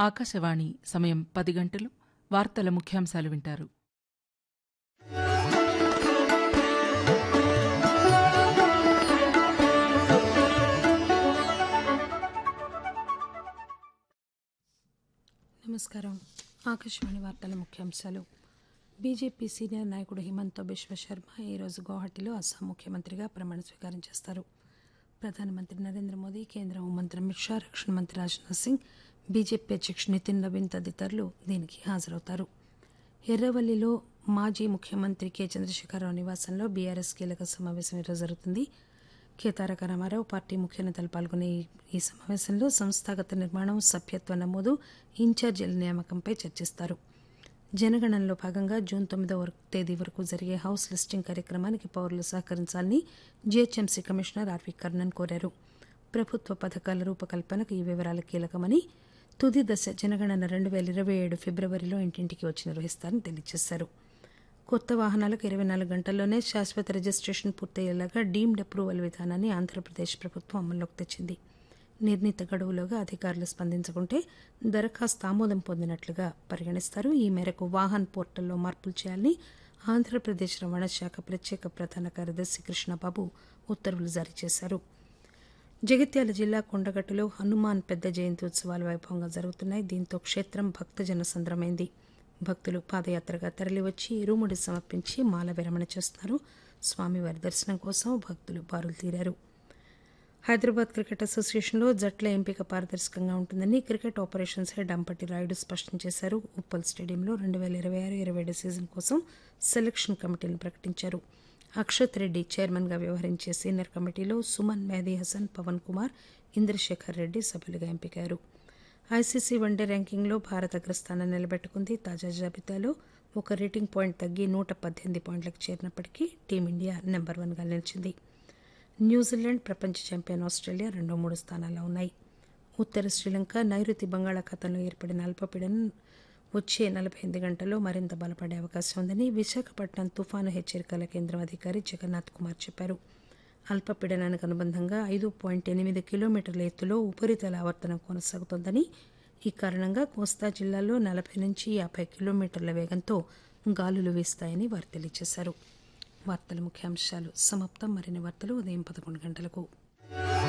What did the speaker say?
ఆకాశవాణి సమయం పది గంటలు వార్తల ముఖ్యాంశాలు వింటారు నమస్కారం ఆకాశవాణి వార్తల ముఖ్యాంశాలు బీజేపీ సీనియర్ నాయకుడు హిమంత బిశ్వ శర్మ ఈరోజు గౌహటిలో అస్సాం ముఖ్యమంత్రిగా ప్రమాణ స్వీకారం చేస్తారు ప్రధానమంత్రి నరేంద్ర మోదీ కేంద్ర హోంమంత్రి అమిత్ షా రక్షణ మంత్రి రాజ్నాథ్ సింగ్ బీజేపీ అధ్యక్షుడు నితిన్ నవీన్ తదితరులు దీనికి హాజరవుతారు ఎర్రవల్లిలో మాజీ ముఖ్యమంత్రి కె చంద్రశేఖరరావు నివాసంలో బీఆర్ఎస్ కీలక సమావేశం ఈరోజు జరుగుతుంది కె తారక రామారావు పార్టీ ముఖ్య నేతలు పాల్గొనే ఈ- ఈ సమావేశంలో సంస్థాగత నిర్మాణం సభ్యత్వ నమోదు ఇన్ఛార్జీల నియామకంపై చర్చిస్తారు జనగణనలో భాగంగా జూన్ తొమ్మిదవ వరకు- తేదీ వరకు జరిగే హౌస్ లిస్టింగ్ కార్యక్రమానికి పౌరులు సహకరించాలని జీహెచ్ఎంసీ కమిషనర్ ఆర్వి కర్ణన్ కోరారు ప్రభుత్వ పథకాల రూపకల్పనకు ఈ వివరాలు కీలకమని తుది దశ జనగణన రెండు వేల ఇరవై ఏడు ఫిబ్రవరిలో ఇంటింటికి వచ్చి నిర్వహిస్తారని తెలియజేశారు కొత్త వాహనాలకు ఇరవై నాలుగు గంటల్లోనే శాశ్వత రిజిస్ట్రేషన్ పూర్తయ్యేలాగా డీమ్డ్ అప్రూవల్ విధానాన్ని ఆంధ్రప్రదేశ్ ప్రభుత్వం అమల్లోకి తెచ్చింది నిర్ణీత గడువులోగా అధికారులు స్పందించకుంటే దరఖాస్తు ఆమోదం పొందినట్లుగా పరిగణిస్తారు ఈ మేరకు వాహన్ పోర్టల్లో మార్పులు చేయాలని ఆంధ్రప్రదేశ్ రవాణా శాఖ ప్రత్యేక ప్రధాన కార్యదర్శి కృష్ణబాబు ఉత్తర్వులు జారీ చేశారు జగిత్యాల జిల్లా కొండగట్టులో హనుమాన్ పెద్ద జయంతి ఉత్సవాలు వైభవంగా జరుగుతున్నాయి దీంతో క్షేత్రం భక్తజన సంద్రమైంది భక్తులు పాదయాత్రగా తరలివచ్చి ఇరుముడి సమర్పించి మాల విరమణ చేస్తున్నారు స్వామివారి దర్శనం కోసం భక్తులు బారులు తీరారు హైదరాబాద్ క్రికెట్ అసోసియేషన్లో జట్ల ఎంపిక పారదర్శకంగా ఉంటుందని cricket operations head Ambati Rayudu స్పష్టం చేశారు ఉప్పల్ స్టేడియంలో రెండు వేల ఇరవై ఆరు ఇరవై ఏడు సీజన్ కోసం సెలక్షన్ కమిటీని ప్రకటించారు అక్షత్ రెడ్డి చైర్మన్గా వ్యవహరించే సీనియర్ కమిటీలో సుమన్ మెహదీ హసన్ పవన్ కుమార్ ఇంద్రశేఖర్ రెడ్డి సభ్యులుగా ఎంపికారు ఐసీసీ వన్డే ర్యాంకింగ్లో భారత్ అగ్రస్థానం నిలబెట్టుకుంది తాజా జాబితాలో ఒక రేటింగ్ పాయింట్ తగ్గి నూట పద్దెనిమిది పాయింట్లకు చేరినప్పటికీ టీమిండియా నెంబర్ వన్గా నిలిచింది న్యూజిలాండ్ ప్రపంచ ఛాంపియన్ ఆస్ట్రేలియా రెండో మూడు స్థానాల్లో ఉన్నాయి ఉత్తర శ్రీలంక నైరుతి బంగాళాఖాతంలో ఏర్పడిన అల్పపీడనం వచ్చే నలభై ఎనిమిది గంటల్లో మరింత బలపడే అవకాశం ఉందని విశాఖపట్నం తుఫాను హెచ్చరికల కేంద్రం అధికారి జగన్నాథ్ కుమార్ చెప్పారు అల్పపీడనానికి అనుబంధంగా ఐదు పాయింట్ ఎనిమిది కిలోమీటర్ల ఎత్తులో ఉపరితల ఆవర్తనం కొనసాగుతోందని ఈ కారణంగా కోస్తా జిల్లాలో నలభై నుంచి యాభై కిలోమీటర్ల వేగంతో గాలులు వీస్తాయని వారు తెలియజేశారు వార్తల ముఖ్యాంశాలు సమాప్తం మరిన్ని వార్తలు ఉదయం పదకొండు గంటలకు